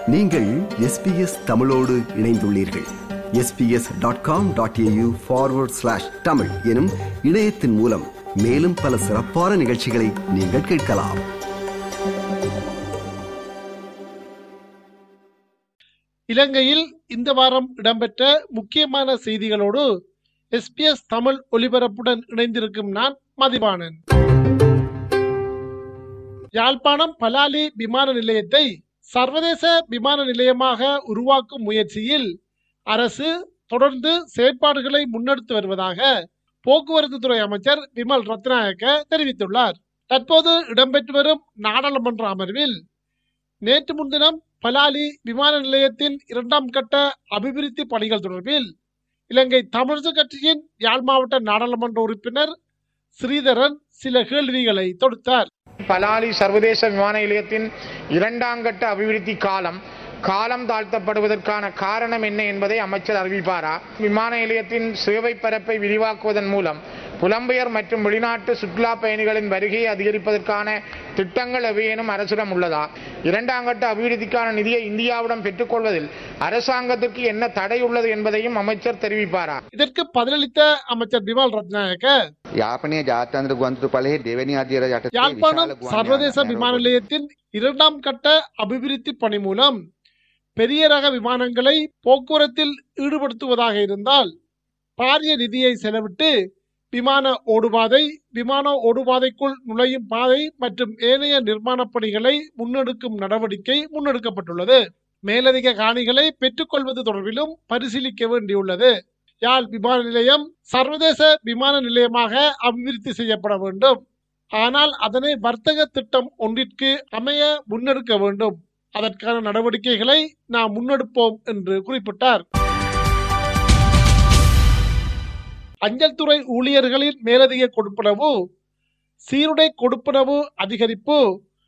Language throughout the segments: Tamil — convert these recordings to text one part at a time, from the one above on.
நீங்கள் எஸ்பிஎஸ் தமிழோடு இணைந்துள்ளீர்கள் SBS dot com dot AU forward slash Tamil எனும் இணையத்தின் மூலம் மேலும் பல சிறப்பான நிகழ்ச்சிகளை நீங்கள் கேட்கலாம் இலங்கையில் இந்த வாரம் இடம்பெற்ற முக்கியமான செய்திகளோடு எஸ்பிஎஸ் தமிழ் ஒலிபரப்புடன் இணைந்திருக்கும் நான் மதிவாணன் யாழ்ப்பாணம் பலாலி விமான நிலையத்தை சர்வதேச விமான நிலையமாக உருவாக்கும் முயற்சியில் அரசு தொடர்ந்து செயற்பாடுகளை முன்னெடுத்து வருவதாக போக்குவரத்து துறை அமைச்சர் விமல் ரத்நாயக்க தெரிவித்துள்ளார் தற்போது இடம்பெற்று வரும் நாடாளுமன்ற அமர்வில் நேற்று முன்தினம் பலாலி விமான நிலையத்தின் இரண்டாம் கட்ட அபிவிருத்தி பணிகள் தொடர்பில் இலங்கை தமிழரசு கட்சியின் யாழ் மாவட்ட நாடாளுமன்ற உறுப்பினர் ஸ்ரீதரன் சில கேள்விகளை தொடுத்தார் பலாலி சர்வதேச விமான நிலையத்தின் இரண்டாம் கட்ட அபிவிருத்தி காலம் காலம் தாழ்த்தப்படுவதற்கான காரணம் என்ன என்பதை அமைச்சர் அறிவிப்பாரா விமான நிலையத்தின் சேவை பரப்பை விரிவாக்குவதன் மூலம் புலம்பெயர் மற்றும் வெளிநாட்டு சுற்றுலா பயணிகளின் வருகையை அதிகரிப்பதற்கான திட்டங்கள் எவையேனும் அரசிடம் உள்ளதா இரண்டாம் கட்ட அபிவிருத்திக்கான நிதியை இந்தியாவிடம் பெற்றுக்கொள்வதில் அரசாங்கத்திற்கு என்ன தடை உள்ளது என்பதையும் அமைச்சர் தெரிவிப்பாரா இதற்கு பதிலளித்த அமைச்சர் விமல் ரத்நாயக்க යාපනය ජාත්‍යන්ත්‍ර ගුවන්තුතු පලේ දෙවැනි අධිර යට யாழ்ப்பாணம் சர்வதேச விமான நிலையத்தின் இரண்டாம் கட்ட அபிவிருத்தி பணி மூலம் பெரிய ரக விமானங்களை போக்குவரத்தில் ஈடுபடுத்துவதாக இருந்தால் பாரிய நிதியை செலவிட்டு விமான ஓடுபாதை விமான ஓடுபாதைக்குள் நுழையும் பாதை மற்றும் ஏனைய நிர்மாணப் பணிகளை முன்னெடுக்கும் நடவடிக்கை முன்னெடுக்கப்பட்டுள்ளது மேலதிக காணிகளை பெற்றுக்கொள்வது தொடர்பிலும் பரிசீலிக்க வேண்டியுள்ளது யாழ் விமான நிலையம் சர்வதேச விமான நிலையமாக அபிவிருத்தி செய்யப்பட வேண்டும் ஆனால் அதனை வர்த்தக திட்டம் ஒன்றிற்கு அமைய முன்னெடுக்க வேண்டும் அதற்கான நடவடிக்கைகளை நாம் முன்னெடுப்போம் என்று குறிப்பிட்டார் அஞ்சல் துறை ஊழியர்களின் மேலதிக கொடுப்பனவு சீருடை கொடுப்பனவு அதிகரிப்பு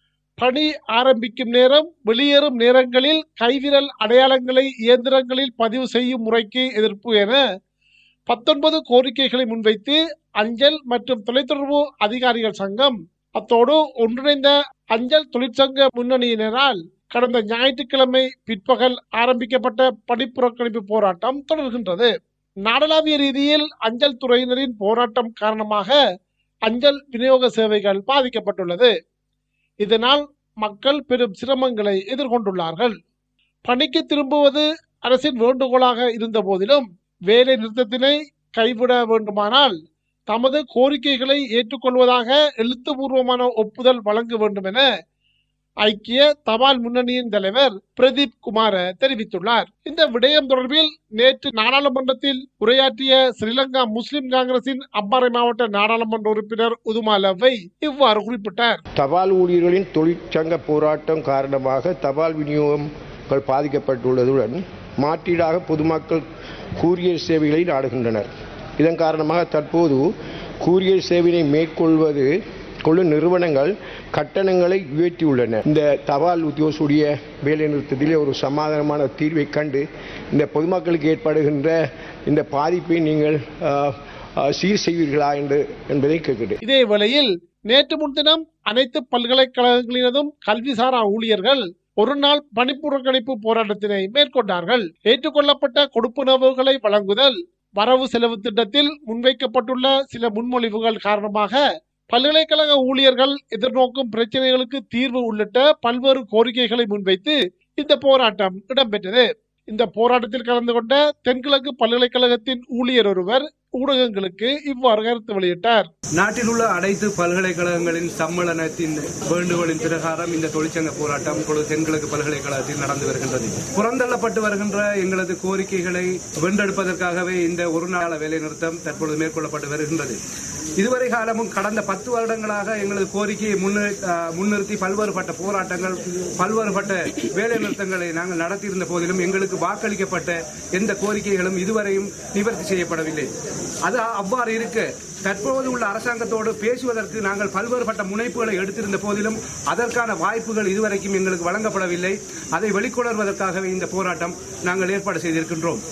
பணி ஆரம்பிக்கும் நேரம் வெளியேறும் நேரங்களில் கைவிரல் அடையாளங்களை இயந்திரங்களில் பதிவு செய்யும் முறைக்கு எதிர்ப்பு என பத்தொன்பது கோரிக்கைகளை முன்வைத்து அஞ்சல் மற்றும் தொலைத்தொடர்பு அதிகாரிகள் சங்கம் அத்தோடு ஒன்றிணைந்த அஞ்சல் தொழிற்சங்க முன்னணியினரால் கடந்த ஞாயிற்றுக்கிழமை பிற்பகல் ஆரம்பிக்கப்பட்ட பணிப்புறக்கணிப்பு போராட்டம் தொடர்கின்றது நாடளாவிய ரீதியில் அஞ்சல் துறையினரின் போராட்டம் காரணமாக அஞ்சல் விநியோக சேவைகள் பாதிக்கப்பட்டுள்ளது இதனால் மக்கள் பெரும் சிரமங்களை எதிர்கொண்டுள்ளார்கள் பணிக்கு திரும்புவது அரசின் வேண்டுகோளாக இருந்த போதிலும் வேலை நிறுத்தத்தினை கைவிட வேண்டுமானால் தமது கோரிக்கைகளை ஏற்றுக்கொள்வதாக எழுத்துப்பூர்வமான ஒப்புதல் வழங்க வேண்டும் என ஐக்கிய தபால் முன்னணியின் தலைவர் பிரதீப் குமார தெரிவித்துள்ளார் இந்த விடயம் தொடர்பில் நேற்று நாடாளுமன்றத்தில் உரையாற்றிய ஸ்ரீலங்கா முஸ்லிம் காங்கிரசின் அம்பாறை மாவட்ட நாடாளுமன்ற உறுப்பினர் உதுமாலவை இவ்வாறு குறிப்பிட்டார் தபால் ஊழியர்களின் தொழிற்சங்க போராட்டம் காரணமாக தபால் விநியோகங்கள் பாதிக்கப்பட்டுள்ளதுடன் மாற்றீடாக பொதுமக்கள் கூரியர் சேவைகளை நாடுகின்றனர் இதன் காரணமாக தற்போது கூரியர் சேவையை மேற்கொள்வது கொள்ளும் நிறுவனங்கள் கட்டணங்களை உயர்த்தியுள்ளன இந்த தபால் உத்தியோகத்துடைய வேலை நிறுத்தத்திலே ஒரு சமாதானமான தீர்வை கண்டு இந்த பொதுமக்களுக்கு ஏற்படுகின்ற இந்த பாதிப்பை நீங்கள் ஆஹ், ஆஹ், சீர் செய்வீர்களா என்று என்பதை கேட்கிறேன் இதே வேளையில் நேற்று முன்தினம் அனைத்து பல்கலைக்கழகங்களினதும் கல்விசாரா ஊழியர்கள் ஒரு நாள் பணிப்புறக்கணிப்பு போராட்டத்தினை மேற்கொண்டார்கள் ஏற்றுக்கொள்ளப்பட்ட கொடுப்பனவுகளை வழங்குதல் வரவு செலவு திட்டத்தில் முன்வைக்கப்பட்டுள்ள சில முன்மொழிவுகள் காரணமாக பல்கலைக்கழக ஊழியர்கள் எதிர்நோக்கும் பிரச்சனைகளுக்கு தீர்வு உள்ளிட்ட பல்வேறு கோரிக்கைகளை முன்வைத்து இந்த போராட்டம் இடம்பெற்றது இந்த போராட்டத்தில் கலந்து கொண்ட தென்கிழக்கு பல்கலைக்கழகத்தின் ஊழியர் ஒருவர் ஊடகங்களுக்கு இவ்வாறு கருத்து வெளியிட்டார் நாட்டில் உள்ள அனைத்து பல்கலைக்கழகங்களின் சம்மேளனத்தின் வேண்டுகோளின் பிரகாரம் இந்த தொழிற்சங்க போராட்டம் கொடு- தென்கிழக்கு பல்கலைக்கழகத்தில் நடந்து வருகின்றது புறந்தள்ளப்பட்டு வருகின்ற எங்களது கோரிக்கைகளை வென்றெடுப்பதற்காகவே இந்த ஒரு நாள வேலைநிறுத்தம் தற்பொழுது மேற்கொள்ளப்பட்டு வருகின்றது இதுவரை காலமும் கடந்த பத்து வருடங்களாக எங்களது கோரிக்கையை முன்னிறு- அஹ், முன்னிறுத்தி பல்வேறுபட்ட போராட்டங்கள் பல்வேறுபட்ட வேலை நிறுத்தங்களை நாங்கள் நடத்தியிருந்த போதிலும் எங்களுக்கு வாக்களிக்கப்பட்ட எந்த கோரிக்கைகளும் இதுவரையும் நிவர்த்தி செய்யப்படவில்லை அது அவ்வாறு இருக்க தற்போது உள்ள அரசாங்கத்தோடு பேசுவதற்கு நாங்கள் பல்வேறுபட்ட முனைப்புகளை எடுத்திருந்த போதிலும் அதற்கான வாய்ப்புகள் இதுவரைக்கும் எங்களுக்கு வழங்கப்படவில்லை அதை வெளிக்கொணர்வதற்காகவே இந்த போராட்டம் நாங்கள் ஏற்பாடு செய்திருக்கின்றோம்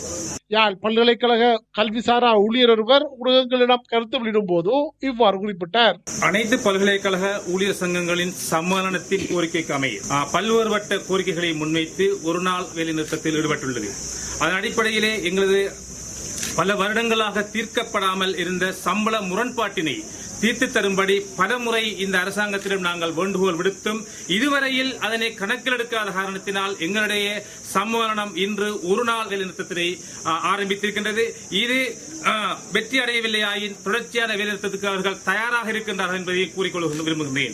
யாழ் பல்கலைக்கழக கல்விசாரா ஊழியர் ஒருவர் ஊடகங்களிடம் கருத்து வெளியிடும் போது இவ்வாறு குறிப்பிட்டார் அனைத்து பல்கலைக்கழக ஊழியர் சங்கங்களின் சம்மேளனத்தின் கோரிக்கைக்கு அமைய ஆ, பல்வேறுபட்ட கோரிக்கைகளை முன்வைத்து ஒரு நாள் வேலை நிறுத்தத்தில் ஈடுபட்டுள்ளது அதன் அடிப்படையிலே எங்களது பல வருடங்களாக தீர்க்கப்படாமல் இருந்த சம்பள முரண்பாட்டினை தீர்த்து தரும்படி பலமுறை இந்த அரசாங்கத்திடம் நாங்கள் வேண்டுகோள் விடுத்தும் இதுவரையில் அதனை கணக்கிலெடுக்காத காரணத்தினால் எங்களுடைய சம்மேளனம் இன்று ஒரு நாள் வேலைநிறுத்தத்தினை ஆ, ஆரம்பித்திருக்கின்றது இது ஆ, வெற்றி அடையவில்லையாயின் தொடர்ச்சியான வேலைநிறுத்தத்துக்கு அவர்கள் தயாராக இருக்கின்றார்கள் என்பதை கூறிக்கொள்ள விரும்புகின்றேன்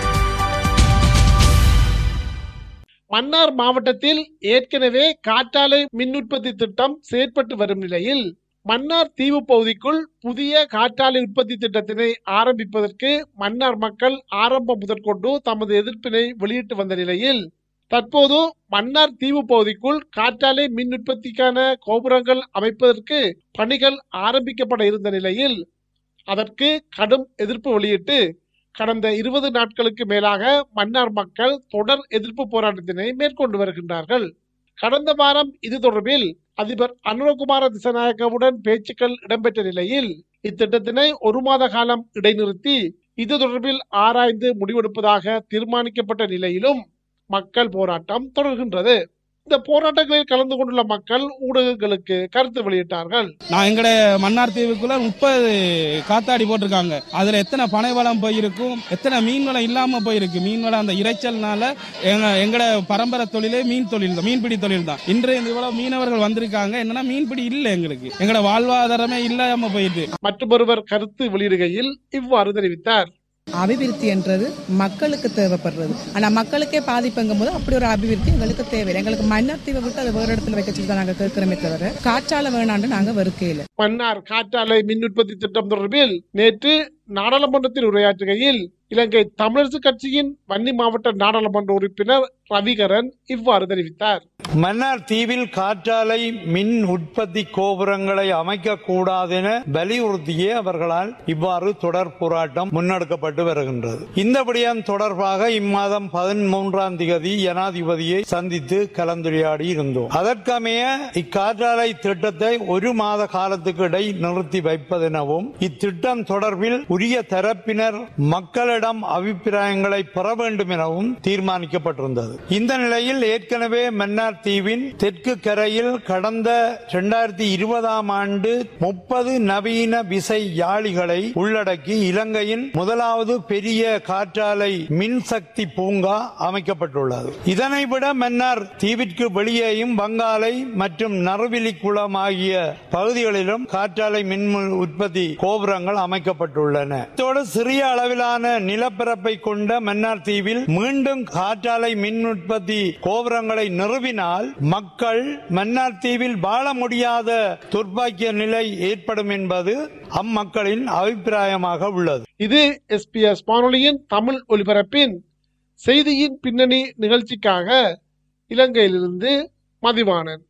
மன்னார் மாவட்டத்தில் ஏற்கனவே காற்றாலை மின் உற்பத்தி திட்டம் செயற்பட்டு வரும் நிலையில் மன்னார் தீவு பகுதிக்குள் புதிய காற்றாலை உற்பத்தி திட்டத்தினை ஆரம்பிப்பதற்கு மன்னார் மக்கள் ஆரம்பம் முதற்கொண்டு தமது எதிர்ப்பினை வெளியிட்டு வந்த நிலையில் தற்போது மன்னார் தீவு பகுதிக்குள் காற்றாலை மின் உற்பத்திக்கான கோபுரங்கள் அமைப்பதற்கு பணிகள் ஆரம்பிக்கப்பட இருந்த நிலையில் அதற்கு கடும் எதிர்ப்பு வெளியிட்டு கடந்த இருபது நாட்களுக்கு மேலாக மன்னார் மக்கள் தொடர் எதிர்ப்பு போராட்டத்தினை மேற்கொண்டு வருகின்றார்கள் கடந்த வாரம் இது தொடர்பில் அதிபர் அனுரகுமார திசநாயக்கவுடன் பேச்சுக்கள் இடம்பெற்ற நிலையில் இத்திட்டத்தினை ஒரு மாத காலம் இடைநிறுத்தி இது தொடர்பில் ஆராய்ந்து முடிவெடுப்பதாக தீர்மானிக்கப்பட்ட நிலையிலும் மக்கள் போராட்டம் தொடர்கின்றது இந்த போராட்டங்களில் கலந்து கொண்டுள்ள மக்கள் ஊடகங்களுக்கு கருத்து வெளியிட்டார்கள் நான் எங்கட மன்னார் தீவுக்குள்ள முப்பது காத்தாடி போட்டிருக்காங்க அதுல எத்தனை பனை வளம் போயிருக்கும் எத்தனை மீன் வளம் இல்லாம போயிருக்கு மீன் வளம் அந்த இறைச்சல்னால எங்க எங்கட பரம்பரை தொழிலே மீன் தொழில் தான் மீன்பிடி தொழில் தான் இன்று இந்த இவ்வளவு மீனவர்கள் வந்திருக்காங்க என்னன்னா மீன்பிடி இல்லை எங்களுக்கு எங்கட வாழ்வாதாரமே இல்லாம போயிட்டு மற்றொருவர் கருத்து வெளியிடுகையில் இவ்வாறு தெரிவித்தார் அபிவிருத்தி என்றது மக்களுக்கு தேவைப்படுறது ஆனா மக்களுக்கே பாதிப்புங்கும் போது அப்படி ஒரு அபிவிருத்தி எங்களுக்கு தேவையில்லை எங்களுக்கு மன்னர் தீவை விட்டு அதை வேறு இடத்துல வைக்க சொல்லி தான் நாங்க கேட்கிறோமே தவிர காற்றால வேணாண்டு நாங்க வெறுக்கையில மன்னார் காற்றாலை மின் உற்பத்தி திட்டம் தொடர்பில் நேற்று நாடாளுமன்றத்தில் உரையாற்றுகையில் இலங்கை தமிழரசு கட்சியின் வன்னி மாவட்ட நாடாளுமன்ற உறுப்பினர் ரவிகரன் இவ்வாறு தெரிவித்தார் மன்னார் தீவில் காற்றாலை மின் உற்பத்தி கோபுரங்களை அமைக்க கூடாதென வலியுறுத்தியே அவர்களால் இவ்வாறு தொடர் போராட்டம் முன்னெடுக்கப்பட்டு வருகின்றது இந்த விடயம் தொடர்பாக இம்மாதம் பதிமூன்றாம் திகதி ஜனாதிபதியை சந்தித்து கலந்துரையாடி இருந்தோம் அதற்கமைய இக்காற்றாலை திட்டத்தை ஒரு மாத காலத்துக்கு இடை நிறுத்தி வைப்பதெனவும் இத்திட்டம் தொடர்பில் உரிய தரப்பினர் மக்களிடம் அபிப்பிராயங்களை பெற வேண்டும் எனவும் தீர்மானிக்கப்பட்டிருந்தது இந்த நிலையில் ஏற்கனவே மன்னார் தீவின் தெற்கு கரையில் கடந்த இரண்டாயிரத்தி இருபதாம் ஆண்டு முப்பது நவீன விசை யாழிகளை உள்ளடக்கி இலங்கையின் முதலாவது பெரிய காற்றாலை மின்சக்தி பூங்கா அமைக்கப்பட்டுள்ளது இதனை விட மன்னார் தீவிற்கு வெளியேயும் வங்காலை மற்றும் நறுவிலி குளம் ஆகிய பகுதிகளிலும் காற்றாலை மின் உற்பத்தி கோபுரங்கள் அமைக்கப்பட்டுள்ளன இத்தோடு சிறிய அளவிலான நிலப்பரப்பை கொண்ட மன்னார் தீவில் மீண்டும் காற்றாலை மின் உற்பத்தி கோபுரங்களை நிறுவினால் மக்கள் மன்னார் தீவில் வாழ முடியாத துர்ப்பாக்கிய நிலை ஏற்படும் என்பது அம்மக்களின் அபிப்பிராயமாக உள்ளது இது எஸ்பிஎஸ் வானொலியின் தமிழ் ஒலிபரப்பின் செய்தியின் பின்னணி நிகழ்ச்சிக்காக இலங்கையிலிருந்து மதிவாணன்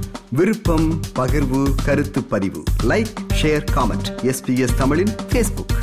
விருப்பம் பகிர்வு கருத்து பதிவு லைக் ஷேர் காமெண்ட் எஸ்பிஎஸ் தமிழின் ஃபேஸ்புக்